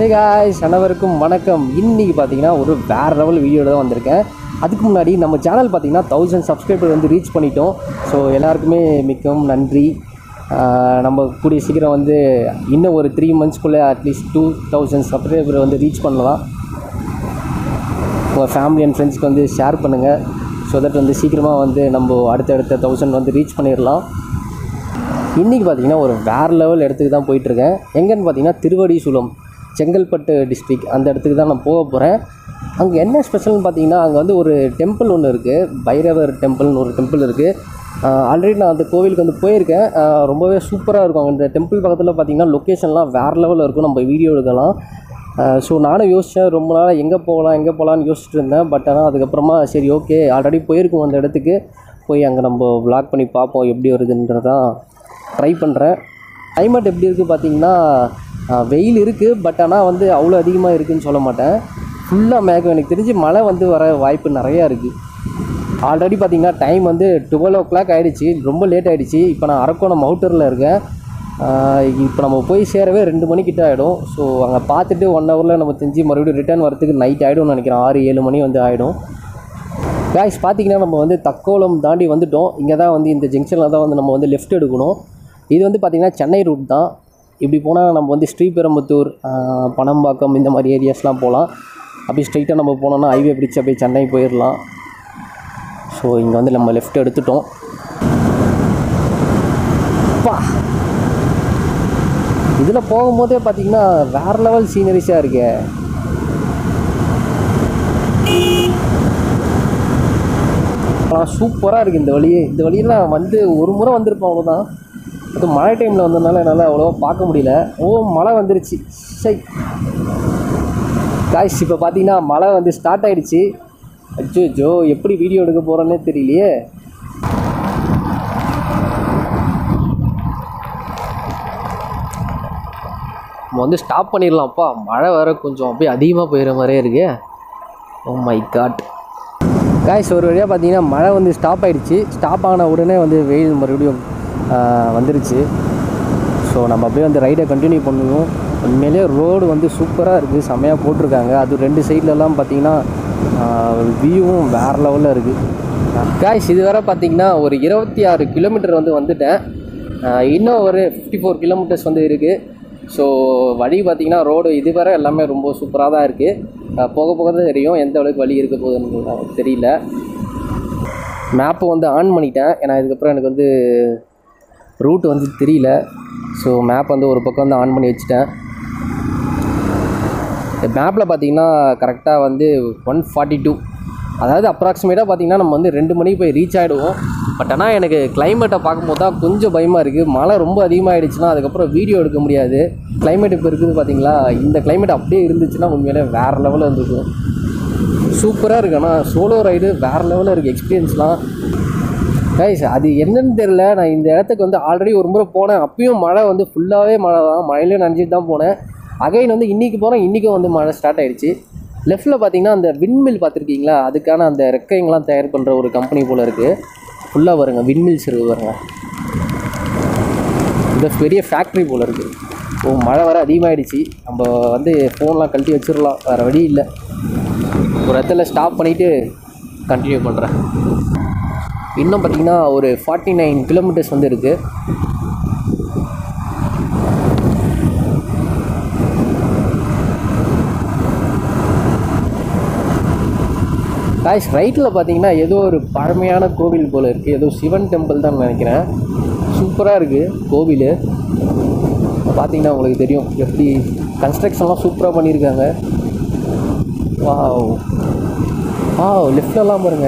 hey guys அனைவருக்கும் வணக்கம் இன்றைக்கி பார்த்தீங்கன்னா ஒரு வேறு லெவல் வீடியோட தான் வந்திருக்கேன் அதுக்கு முன்னாடி நம்ம சேனல் பார்த்தீங்கன்னா தௌசண்ட் சப்ஸ்கிரைபர் வந்து ரீச் பண்ணிட்டோம் ஸோ எல்லாருக்குமே மிகவும் நன்றி ஆஹ் நம்ம கூடிய சீக்கிரம் வந்து இன்னும் ஒரு த்ரீ மந்த்ஸ்க்குள்ளே அட்லீஸ்ட் டூ தௌசண்ட் சப்ஸ்கிரைபர் வந்து ரீச் பண்ணலாம் உங்கள் ஃபேமிலி அண்ட் ஃப்ரெண்ட்ஸ்க்கு வந்து ஷேர் பண்ணுங்கள் ஸோ தட் வந்து சீக்கிரமாக வந்து நம்ம அடுத்தடுத்த தௌசண்ட் வந்து ரீச் பண்ணிடலாம் இன்றைக்கி பார்த்தீங்கன்னா ஒரு வேறு லெவல் இடத்துக்கு தான் போயிட்டுருக்கேன் எங்கேன்னு பார்த்தீங்கன்னா திருவடிசூலம் செங்கல்பட்டு டிஸ்ட்ரிக் அந்த இடத்துக்கு தான் நான் போக போகிறேன் அங்கே என்ன ஸ்பெஷல்னு பார்த்தீங்கன்னா அங்கே வந்து ஒரு டெம்பிள் ஒன்று இருக்குது பைரவர் டெம்பிள்னு ஒரு டெம்பிள் இருக்குது ஆல்ரெடி நான் அந்த கோவிலுக்கு வந்து போயிருக்கேன் ஆஹ் ரொம்பவே சூப்பராக இருக்கும் அந்த டெம்பிள் பக்கத்தில் பார்த்தீங்கன்னா லொக்கேஷன்லாம் வேறு லெவலில் இருக்கும் நம்ம வீடியோ எடுக்கலாம் ஸோ நானும் யோசித்தேன் ரொம்ப நாளாக எங்கே போகலாம் எங்கே போகலான்னு யோசிச்சுட்டு இருந்தேன் பட் ஆனால் அதுக்கப்புறமா சரி ஓகே ஆல்ரெடி போயிருக்கோம் அந்த இடத்துக்கு போய் அங்கே நம்ம vlog பண்ணி பார்ப்போம் எப்படி வருதுன்றதான் ட்ரை பண்ணுறேன் climate எப்படி இருக்குது பார்த்தீங்கன்னா ஆஹ் வெயில் இருக்குது பட் ஆனால் வந்து அவ்வளோ அதிகமாக இருக்குதுன்னு சொல்ல மாட்டேன் ஃபுல்லாக மேகம் எனக்கு தெரிஞ்சு மழை வந்து வர வாய்ப்பு நிறையா இருக்குது ஆல்ரெடி பார்த்தீங்கன்னா டைம் வந்து டுவெல் ஓ கிளாக் ஆகிடுச்சு ரொம்ப லேட் ஆகிடுச்சு இப்போ நான் அரக்கோணம் அவுட்டரில் இருக்கேன் இப்போ நம்ம போய் சேரவே ரெண்டு மணிக்கிட்ட ஆகிடும் ஸோ அங்கே பார்த்துட்டு ஒன் ஹவரில் நம்ம தெரிஞ்சு மறுபடியும் ரிட்டர்ன் வரத்துக்கு நைட் ஆகிடும்னு நினைக்கிறேன் ஆறு ஏழு மணி வந்து ஆகிடும் காய்ஸ் பார்த்தீங்கன்னா நம்ம வந்து தக்கோலம் தாண்டி வந்துட்டோம் இங்கே தான் வந்து இந்த ஜங்ஷனில் தான் வந்து நம்ம வந்து லெஃப்ட் எடுக்கணும் இது வந்து பார்த்திங்கன்னா சென்னை ரூட் தான் இப்படி போனால் நம்ம வந்து ஸ்ரீபெரும்புத்தூர் ஆஹ், பனம்பாக்கம் இந்த மாதிரி ஏரியாஸ்லாம் போகலாம் அப்படி ஸ்ட்ரைட்டாக நம்ம போனோம்னா ஹைவே பிடிச்சி அப்படியே சென்னை போயிடலாம் ஸோ இங்கே வந்து நம்ம லெஃப்ட் எடுத்துட்டோம் அப்பா இதில் போகும்போதே பார்த்தீங்கன்னா வேறு லெவல் சீனரிஸாக இருக்கே ஆனால் சூப்பராக இருக்குது இந்த வழியே இந்த வழியில் நான் வந்து ஒரு முறை வந்திருப்பேன் அவ்வளோதான் அது மழை டைமில் வந்ததுனால என்னால் அவ்வளோவா பார்க்க முடியல ஓ மழை வந்துருச்சு சை காய்ஸ் இப்போ பார்த்தீங்கன்னா மழை வந்து ஸ்டார்ட் ஆயிடுச்சு அச்சோ ஜோ எப்படி வீடியோ எடுக்க போகிறோன்னே தெரியலையே நம்ம வந்து ஸ்டாப் பண்ணிடலாம்ப்பா மழை வேற கொஞ்சம் அப்படியே அதிகமாக போயிடுற மாதிரியே இருக்கு ஓ மை காட் காய்ஸ் ஒரு வழியாக பார்த்தீங்கன்னா மழை வந்து ஸ்டாப் ஆயிடுச்சு ஸ்டாப் ஆன உடனே வந்து வெயில் மறுபடியும் ஆஹ், வந்துருச்சு ஸோ நம்ம அப்படியே வந்து ரைடை கண்டினியூ பண்ணுவோம் உண்மையிலேயே ரோடு வந்து சூப்பராக இருக்குது செம்மையாக போட்டிருக்காங்க அது ரெண்டு சைட்லலாம் பார்த்தீங்கன்னா வியூவும் வேறு லெவலில் இருக்குது காய்ஸ் இது வரை பார்த்தீங்கன்னா ஒரு இருபத்தி ஆறு கிலோமீட்டர் வந்து வந்துட்டேன் ஆஹ், இன்னும் ஒரு ஃபிஃப்டி ஃபோர் கிலோமீட்டர்ஸ் வந்து இருக்குது ஸோ வழி பார்த்திங்கன்னா ரோடு இதுவரை எல்லாமே ரொம்ப சூப்பராக தான் இருக்குது போக போக தான் தெரியும் எந்த அளவுக்கு வழி இருக்க போகுதுன்னு எனக்கு தெரியல மேப்பை வந்து ஆன் பண்ணிட்டேன் ஏன்னா இதுக்கப்புறம் எனக்கு வந்து ரூட் வந்து தெரியல ஸோ மேப் வந்து ஒரு பக்கம் வந்து ஆன் பண்ணி வச்சுட்டேன் மேப்பில் பார்த்தீங்கன்னா கரெக்டாக வந்து ஒன் ஃபார்ட்டி டூ அதாவது அப்ராக்சிமேட்டாக பார்த்தீங்கன்னா நம்ம வந்து ரெண்டு மணிக்கு போய் ரீச் ஆகிடுவோம் பட் ஆனால் எனக்கு கிளைமேட்டை பார்க்கும்போது தான் கொஞ்சம் பயமாக இருக்குது மழை ரொம்ப அதிகமாகிடுச்சுன்னா அதுக்கப்புறம் வீடியோ எடுக்க முடியாது கிளைமேட் இப்போ இருக்குது பார்த்தீங்களா இந்த கிளைமேட் அப்படியே இருந்துச்சுன்னா உண்மையிலே வேறு லெவலில் இருந்திருக்கும் சூப்பராக இருக்கு ஆனால் சோலோ ரைடு வேறு லெவலில் இருக்குது எக்ஸ்பீரியன்ஸ்லாம் கைஸ் அது என்னன்னு தெரில நான் இந்த இடத்துக்கு வந்து ஆல்ரெடி ஒரு முறை போனேன் அப்பயும் மழை வந்து ஃபுல்லாகவே மழை தான் மழையிலே நனைஞ்சிட்டு தான் போனேன் அகைன் வந்து இன்றைக்கி போகிறேன் இன்றைக்கும் வந்து மழை ஸ்டார்ட் ஆயிடுச்சு லெஃப்ட்டில் பார்த்தீங்கன்னா அந்த விண்மில் பார்த்துருக்கீங்களா அதுக்கான அந்த ரெக்கைங்கெலாம் தயார் பண்ணுற ஒரு கம்பெனி போல் இருக்குது ஃபுல்லாக வருங்க விண்மில்ஸ் இருக்கு பாருங்க இந்த பெரிய ஃபேக்ட்ரி போல் இருக்குது ஓ மழை வர அதிகமாகிடுச்சு நம்ம வந்து ஃபோன்லாம் கழட்டி வச்சிடலாம் வேறு வழி இல்லை ஒரு இடத்துல ஸ்டாப் பண்ணிவிட்டு கண்டினியூ பண்ணுறேன் இன்னும் பார்த்தீங்கன்னா ஒரு ஃபார்ட்டி நைன் கிலோமீட்டர்ஸ் வந்து இருக்குது காய்ஸ் ரைட்டில் பார்த்தீங்கன்னா ஏதோ ஒரு பழமையான கோவில் போல் இருக்குது ஏதோ சிவன் டெம்பிள் தான் நினைக்கிறேன் சூப்பராக இருக்குது கோவில் பார்த்தீங்கன்னா உங்களுக்கு தெரியும் எப்படி கன்ஸ்ட்ரக்ஷன்லாம் சூப்பராக பண்ணியிருக்காங்க வாவ் வாவ் லெஃப்ட்லலாம் பாருங்க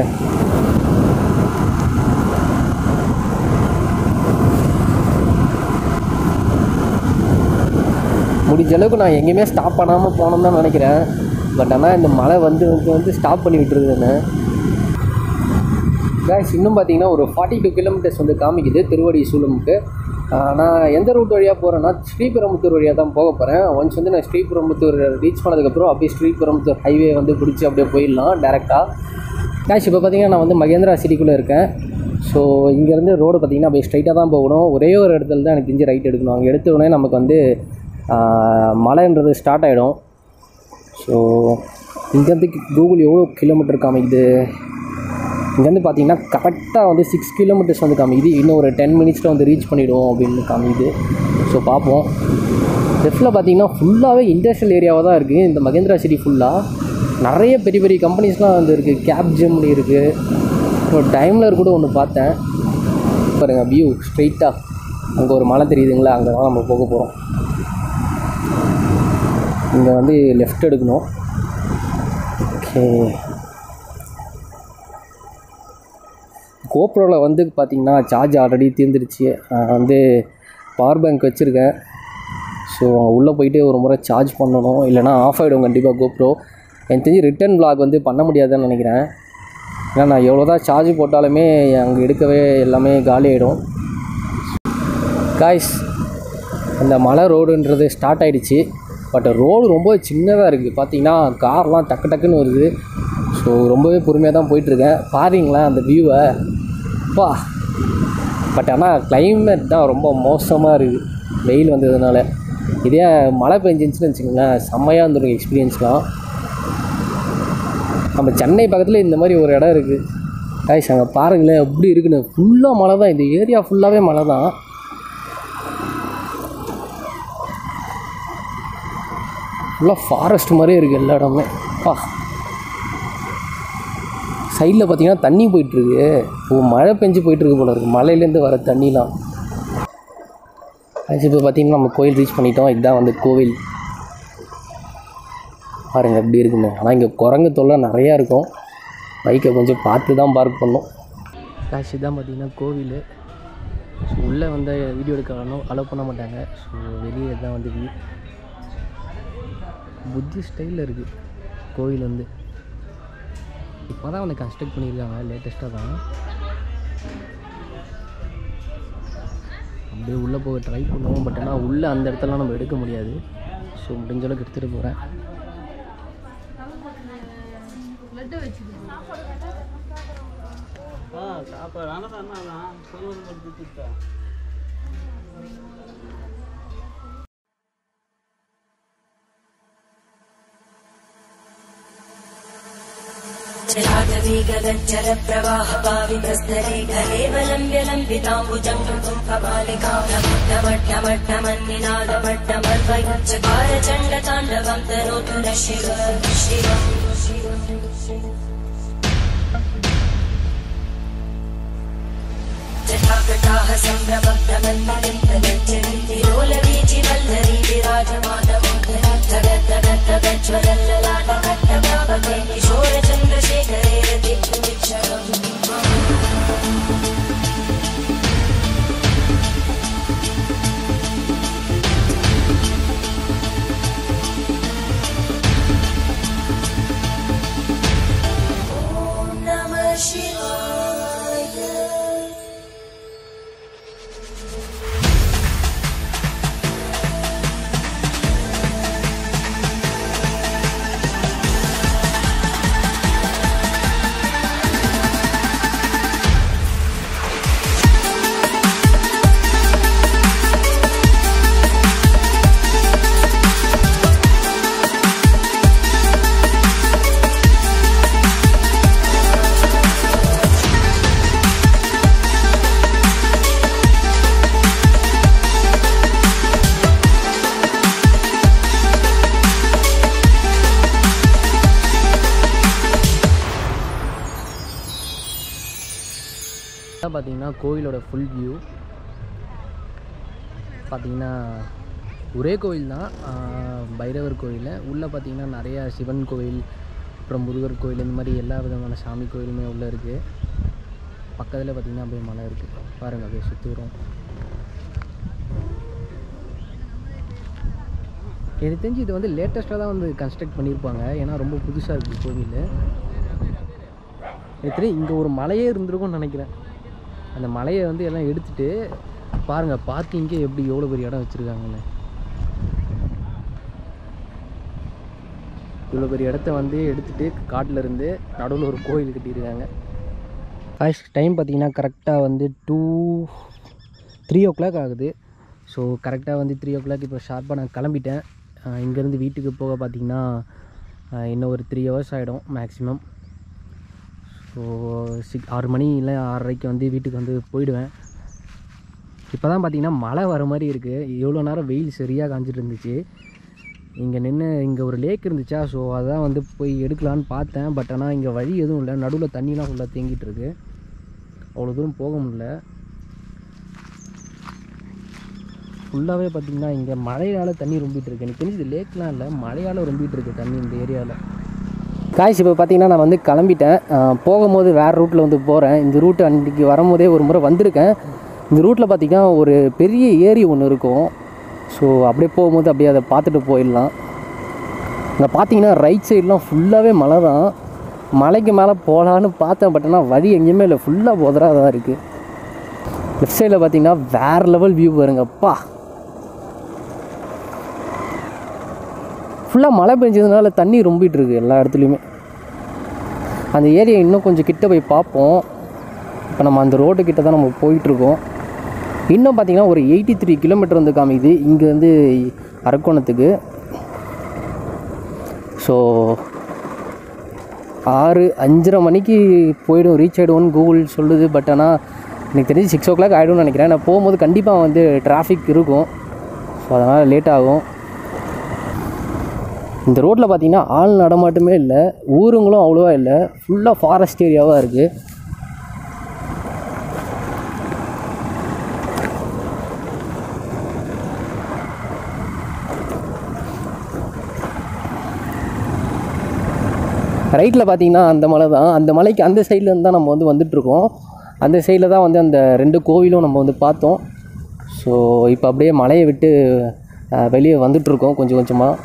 முடிஞ்ச அளவுக்கு நான் எங்கேயுமே ஸ்டாப் பண்ணாமல் போனோம்னு தான் நினைக்கிறேன் பட் ஆனால் இந்த மழை வந்து வந்து வந்து ஸ்டாப் பண்ணி விட்டுருது என்ன guys இன்னும் பார்த்தீங்கன்னா ஒரு ஃபார்ட்டி டூ கிலோமீட்டர்ஸ் வந்து காமிக்குது திருவடி சூலமுக்கு ஆஹ் நான் எந்த ரூட் வழியாக போகிறேன்னா ஸ்ரீபெரும்புத்தூர் வழியாக தான் போக போகிறேன் ஒன்ஸ் வந்து நான் ஸ்ரீபெரும்புத்தூர் ரீச் பண்ணதுக்கப்புறம் அப்படியே ஸ்ரீபெரும்புத்தூர் ஹைவே வந்து பிடிச்சி அப்படியே போயிடலாம் டேரெக்டாக கேஷ் இப்போ பார்த்தீங்கன்னா நான் வந்து மகேந்திரா சிட்டிக்குள்ளே இருக்கேன் ஸோ இங்கேருந்து ரோடு பார்த்தீங்கன்னா அப்படியே ஸ்ட்ரைட்டாக தான் போகணும் ஒரே ஒரு இடத்துல தான் எனக்கு தெரிஞ்சு ரைட் எடுக்கணும் அங்கே எடுத்த உடனே நமக்கு வந்து ஆஹ், மலைன்றது ஸ்டார்ட் ஆகிடும் ஸோ இங்கேருந்து கூகுள் எவ்வளோ கிலோமீட்டர் காமிக்குது இங்கேருந்து பார்த்தீங்கன்னா கரெக்டாக வந்து சிக்ஸ் கிலோமீட்டர்ஸ் வந்து காமிக்குது இன்னும் ஒரு டென் மினிட்ஸில் வந்து ரீச் பண்ணிவிடுவோம் அப்படின்னு காமிக்குது ஸோ பார்ப்போம் லெஃப்ட்டில் பார்த்தீங்கன்னா ஃபுல்லாகவே இண்டஸ்ட்ரியல் ஏரியாவாக தான் இருக்குது இந்த மகேந்திரா சிட்டி ஃபுல்லாக நிறைய பெரிய பெரிய கம்பெனிஸ்லாம் வந்து இருக்குது கேப் ஜெம்னி இருக்குது அப்புறம் டைம்லர் கூட ஒன்று பார்த்தேன் பாருங்கள் வியூ ஸ்ட்ரெயிட்டாக அங்கே ஒரு மலை தெரியுதுங்களா அங்கே தான் நம்ம போக போகிறோம் இங்கே வந்து லெஃப்ட் எடுக்கணும் ஓகே கோப்ரோவில் வந்து பார்த்திங்கன்னா சார்ஜ் ஆல்ரெடி தீர்ந்துருச்சு நான் வந்து பவர் பேங்க் வச்சுருக்கேன் ஸோ உள்ளே போயிட்டு ஒரு முறை சார்ஜ் பண்ணணும் இல்லைனா ஆஃப் ஆகிடும் கண்டிப்பாக கோப்ரோ எனக்கு தெரிஞ்சு ரிட்டன் vlog வந்து பண்ண முடியாதுன்னு நினைக்கிறேன் ஏன்னா நான் எவ்வளோ தான் சார்ஜ் போட்டாலுமே அங்கே எடுக்கவே எல்லாமே காலி ஆகிடும் காய்ஸ் அந்த மலை ரோடுன்றது ஸ்டார்ட் ஆகிடுச்சு பட் ரோடு ரொம்ப சின்னதாக இருக்குது பார்த்தீங்கன்னா கார்லாம் டக்கு டக்குன்னு வருது ஸோ ரொம்பவே பொறுமையாக தான் போயிட்டுருக்கேன் பாருங்களேன் அந்த வியூவை பா பட் ஆனால் climate தான் ரொம்ப மோசமாக இருக்குது வெயில் வந்ததுனால இதே மழை பெஞ்சிருந்துச்சுன்னு வச்சுக்கோங்களேன் செம்மையாக இருந்திருக்கும் எக்ஸ்பீரியன்ஸ்லாம் நம்ம சென்னை பக்கத்தில் இந்த மாதிரி ஒரு இடம் இருக்குது காய்ஸ் அங்கே பாருங்களேன் எப்படி இருக்குன்னு ஃபுல்லாக மழை தான் இந்த ஏரியா ஃபுல்லாகவே மழை தான் ஃபுல்லாக ஃபாரஸ்ட் மாதிரியே இருக்குது எல்லா இடமே பா சைடில் பார்த்தீங்கன்னா தண்ணி போயிட்டுருக்கு ஓ மழை பெஞ்சு போயிட்டுருக்கு போல இருக்குது மலையிலேருந்து வர தண்ணிலாம் ஆச்சு இப்போ பார்த்தீங்கன்னா நம்ம கோயில் ரீச் பண்ணிட்டோம் இதுதான் வந்து கோவில் பாருங்க எப்படி இருக்குன்னு ஆனால் இங்கே குரங்கு தொல்லை நிறையா இருக்கும் பைக்கை கொஞ்சம் பார்த்து தான் பார்க் பண்ணோம் காட்சி தான் பார்த்தீங்கன்னா கோவில் ஸோ உள்ளே வந்து வீடியோ எடுக்க அலோவ் பண்ண மாட்டாங்க ஸோ வெளியே தான் வந்து வியூ புத்தி ஸ்டைலில் இருக்குது கோவில் வந்து இப்போ தான் வந்து கன்ஸ்ட்ரக்ட் பண்ணியிருக்காங்க லேட்டஸ்ட்டாக தான் அப்படியே உள்ளே போக ட்ரை பண்ணுவோம் பட் ஆனால் உள்ளே அந்த இடத்துலலாம் நம்ம எடுக்க முடியாது ஸோ முடிஞ்ச அளவுக்கு எடுத்துகிட்டு போகிறேன் சாப்பாடு ஆனால் அண்ணா சொல்லுவது கொடுத்துட்டா जलागवीगगज्जल प्रवाह पावितस्तरे कलेवलम्ब्य लम्बिताम्बुजं कृतुं कपालिका चकार चण्डताण्डवं तनोतु न शिव शिव जटाकटाः सम्भ्रमब्धमन्मलिन्तलोलवीचि वल्लरी विराजमानमोदरज्जगद्दगद्दगज्ज्वलल्ललाटकट्टपावके किशोरचन्द्रशेखरे रतिक्षुमिक्षणम् ॐ नमः शिवाय இதான் பார்த்தீங்கன்னா கோவிலோட ஃபுல் வியூ பார்த்தீங்கன்னா ஒரே கோவில் தான் ஆஹ் பைரவர் கோவில் உள்ளே பார்த்தீங்கன்னா நிறையா சிவன் கோவில் அப்புறம் முருகர் கோவில் இந்த மாதிரி எல்லா விதமான சாமி கோயிலுமே உள்ளே இருக்குது பக்கத்தில் பார்த்தீங்கன்னா அப்படியே மலை இருக்குது பாருங்கள் அப்படியே சுற்றி வரும் எனக்கு தெரிஞ்சு இது வந்து லேட்டஸ்ட்டாக தான் வந்து கன்ஸ்ட்ரக்ட் பண்ணியிருப்பாங்க ஏன்னா ரொம்ப புதுசாக இருக்குது கோவில் எனக்கு தெரியும் இங்கே ஒரு மலையே இருந்திருக்கும்னு நினைக்கிறேன் அந்த மலையை வந்து எல்லாம் எடுத்துட்டு பாருங்கள் பார்க்கிங்கே எப்படி எவ்வளோ பெரிய இடம் வச்சுருக்காங்கன்னு இவ்வளோ பெரிய இடத்த வந்து எடுத்துட்டு காட்டில் இருந்து நடுவில் ஒரு கோயில் கட்டியிருக்காங்க ஃபர்ஸ்ட் டைம் பார்த்தீங்கன்னா கரெக்டாக வந்து டூ த்ரீ ஓ கிளாக் ஆகுது ஸோ கரெக்டாக வந்து த்ரீ ஓ கிளாக் இப்போ ஷார்ப்பாக நான் கிளம்பிட்டேன் அஹ் இங்கேருந்து வீட்டுக்கு போக பார்த்தீங்கன்னா அஹ் இன்னும் ஒரு த்ரீ ஹவர்ஸ் ஆகிடும் மேக்ஸிமம் ஸோ சிக் ஆறு மணி இல்லை ஆறரைக்கு வந்து வீட்டுக்கு வந்து போயிடுவேன் இப்போ தான் பார்த்தீங்கன்னா மழை வர மாதிரி இருக்குது எவ்வளோ நேரம் வெயில் சரியாக காஞ்சிட்டு இருந்துச்சு இங்கே நின்று இங்கே ஒரு லேக் இருந்துச்சா ஸோ அதான் வந்து போய் எடுக்கலான்னு பார்த்தேன் பட் ஆனால் இங்கே வழி எதுவும் இல்லை நடுவில் தண்ணிலாம் ஃபுல்லாக தேங்கிட்டு இருக்கு அவ்வளோ தூரம் போக முடியல ஃபுல்லாகவே பார்த்தீங்கன்னா இங்கே மழையால் தண்ணி ரொம்பிட்டு இருக்கு எனக்கு தெரிஞ்சு லேக்லாம் இல்லை மழையால் ரொம்பிட்டு இருக்கு தண்ணி இந்த ஏரியாவில் காய்ச்சி இப்போ பார்த்தீங்கன்னா நான் வந்து கிளம்பிட்டேன் அஹ் போகும்போது வேறு ரூட்டில் வந்து போகிறேன் இந்த ரூட்டு அன்றைக்கி வரும்போதே ஒரு முறை வந்திருக்கேன் இந்த ரூட்டில் பார்த்தீங்கன்னா ஒரு பெரிய ஏரி ஒன்று இருக்கும் ஸோ அப்படியே போகும்போது அப்படியே அதை பார்த்துட்டு போயிடலாம் இங்கே பார்த்தீங்கன்னா ரைட் சைட்லாம் ஃபுல்லாகவே மலை தான் மலைக்கு மேலே போகலான்னு பார்த்தேன் பட் ஆனால் வழி எங்கேயுமே இல்லை ஃபுல்லாக புதராக தான் இருக்குது லெஃப்ட் சைடில் பார்த்தீங்கன்னா வேறு லெவல் வியூ பாருங்கப்பா ஃபுல்லாக மழை பெஞ்சதுனால தண்ணி ரொம்பிட்டு இருக்கு எல்லா இடத்துலையுமே அந்த ஏரியா இன்னும் கொஞ்சம் கிட்ட போய் பார்ப்போம் இப்போ நம்ம அந்த ரோட்டு கிட்ட தான் நம்ம போயிட்டுருக்கோம் இன்னும் பார்த்தீங்கன்னா ஒரு எயிட்டி த்ரீ கிலோமீட்டர் வந்து காமிக்குது இங்கே வந்து அரக்கோணத்துக்கு ஸோ ஆறு அஞ்சரை மணிக்கு போயிடும் ரீச் ஆகிடுவோன்னு கூகுள் சொல்லுது பட் ஆனால் எனக்கு தெரிஞ்சு சிக்ஸ் ஓ கிளாக் ஆகிடும்னு நினைக்கிறேன் நான் போகும்போது கண்டிப்பாக வந்து டிராஃபிக் இருக்கும் ஸோ அதனால் லேட் ஆகும் இந்த ரோட்டில் பார்த்தீங்கன்னா ஆள் நடமாட்டமே இல்லை ஊருங்களும் அவ்வளோவா இல்லை ஃபுல்லாக ஃபாரஸ்ட் ஏரியாவாக இருக்குது ரைட்டில் பார்த்தீங்கன்னா அந்த மலை தான் அந்த மலைக்கு அந்த சைடில் இருந்து தான் நம்ம வந்து வந்துட்டுருக்கோம் அந்த சைடில் தான் வந்து அந்த ரெண்டு கோவிலும் நம்ம வந்து பார்த்தோம் ஸோ இப்போ அப்படியே மலையை விட்டு அஹ், வெளியே வந்துட்டுருக்கோம் கொஞ்சம் கொஞ்சமாக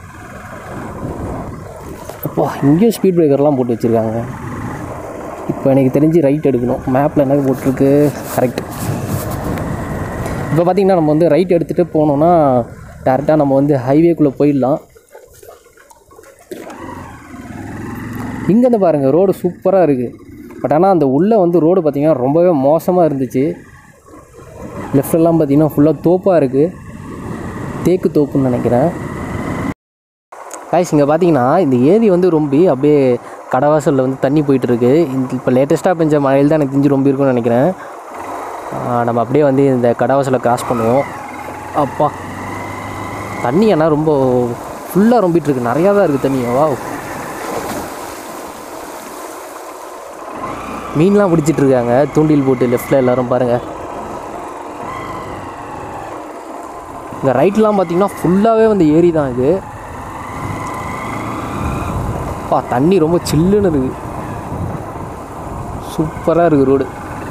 அப்பா இங்கேயும் ஸ்பீட் பிரேக்கர்லாம் போட்டு வச்சுருக்காங்க இப்போ எனக்கு தெரிஞ்சு ரைட் எடுக்கணும் மேப்பில் என்ன போட்டிருக்கு கரெக்ட் இப்போ பார்த்திங்கன்னா நம்ம வந்து ரைட் எடுத்துகிட்டு போனோம்னா டேரெக்டாக நம்ம வந்து ஹைவேக்குள்ளே போயிடலாம் இங்கேருந்து பாருங்கள் ரோடு சூப்பராக இருக்குது பட் ஆனால் அந்த உள்ளே வந்து ரோடு பார்த்திங்கன்னா ரொம்பவே மோசமாக இருந்துச்சு லெஃப்ட்லாம் பார்த்திங்கன்னா ஃபுல்லாக தோப்பாக இருக்குது தேக்கு தோப்புன்னு நினைக்கிறேன் காய்ஸ் இங்கே பார்த்தீங்கன்னா இந்த ஏரி வந்து ரொம்பி அப்படியே கடவாசலில் வந்து தண்ணி போயிட்டுருக்கு இந்த இப்போ லேட்டஸ்ட்டாக பெஞ்ச மழையில் தான் எனக்கு தெரிஞ்சு ரொம்ப இருக்கும்னு நினைக்கிறேன் ஆ, நம்ம அப்படியே வந்து இந்த கடவாசலை கிராஸ் பண்ணுவோம் அப்பா தண்ணி ஆனால் ரொம்ப ஃபுல்லாக ரொம்பிட்டுருக்கு நிறையா தான் இருக்குது தண்ணி வா மீன்லாம் பிடிச்சிட்டு இருக்காங்க தூண்டில் போட்டு லெஃப்ட்டில் எல்லாரும் பாருங்கள் இந்த ரைட்லாம் பார்த்தீங்கன்னா ஃபுல்லாகவே வந்து ஏரி தான் இது பா தண்ணி ரொம்ப சில்லுன்னு இருக்குது சூப்பராக இருக்குது ரோடு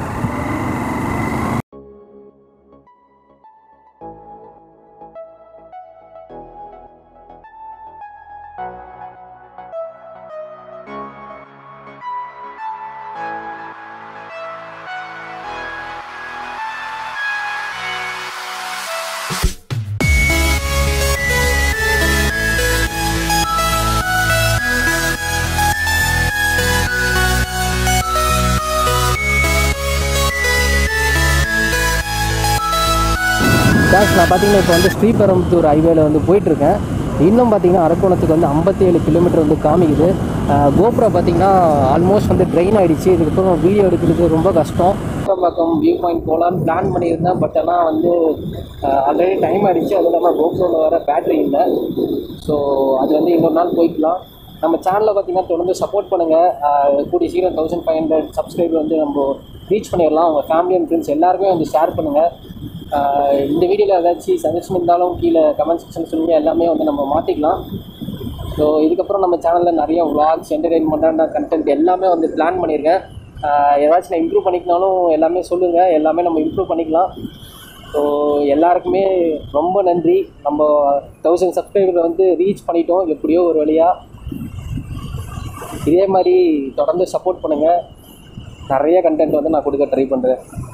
கேஷ் நான் பார்த்தீங்கன்னா இப்போ வந்து ஸ்ரீபெரும்புத்தூர் ஹைவேல வந்து போயிட்டுருக்கேன் இன்னும் பார்த்தீங்கன்னா அரக்கோணத்துக்கு வந்து 57 கிலோமீட்டர் வந்து காமிக்குது கோப்ரோ பார்த்தீங்கன்னா ஆல்மோஸ்ட் வந்து ட்ரெயின் ஆகிடுச்சு இதுக்கப்புறம் வீடியோ எடுக்கிறதுக்கு ரொம்ப கஷ்டம் பக்கம் வியூ பாயிண்ட் போகலான்னு பிளான் பண்ணியிருந்தேன் பட் ஆனால் வந்து ஆல்ரெடி டைம் ஆகிடுச்சு அதுவும் இல்லாமல் கோப்ரோவில் வர பேட்டரி இல்லை ஸோ அது வந்து இன்னொரு நாள் போய்க்கலாம் நம்ம சேனலில் பார்த்தீங்கன்னா தொடர்ந்து சப்போர்ட் பண்ணுங்கள் கூடிய சீக்கிரம் தௌசண்ட் ஃபைவ் ஹண்ட்ரட் சப்ஸ்கிரைபர் வந்து நம்ம ரீச் பண்ணிடலாம் உங்கள் ஃபேமிலி அண்ட் ஃப்ரெண்ட்ஸ் எல்லாருமே வந்து ஷேர் பண்ணுங்கள் ஆஹ் இந்த வீடியோவில் ஏதாச்சும் சஜஷன் இருந்தாலும் கீழே கமெண்ட் செக்ஷன் சொல்லுங்கள் எல்லாமே வந்து நம்ம மாற்றிக்கலாம் ஸோ இதுக்கப்புறம் நம்ம சேனலில் நிறைய vlogs என்டர்டெயின்மெண்ட்டான கண்டென்ட் எல்லாமே வந்து பிளான் பண்ணியிருக்கேன் ஆஹ் ஏதாச்சும் நான் இம்ப்ரூவ் பண்ணிக்கனாலும் எல்லாமே சொல்லுங்கள் எல்லாமே நம்ம இம்ப்ரூவ் பண்ணிக்கலாம் ஸோ எல்லாருக்குமே ரொம்ப நன்றி நம்ம தௌசண்ட் சப்ஸ்கிரைபர் வந்து ரீச் பண்ணிட்டோம் எப்படியோ ஒரு வழியாக இதே மாதிரி தொடர்ந்து சப்போர்ட் பண்ணுங்கள் நிறைய கண்டென்ட் வந்து நான் கொடுக்க ட்ரை பண்ணுறேன்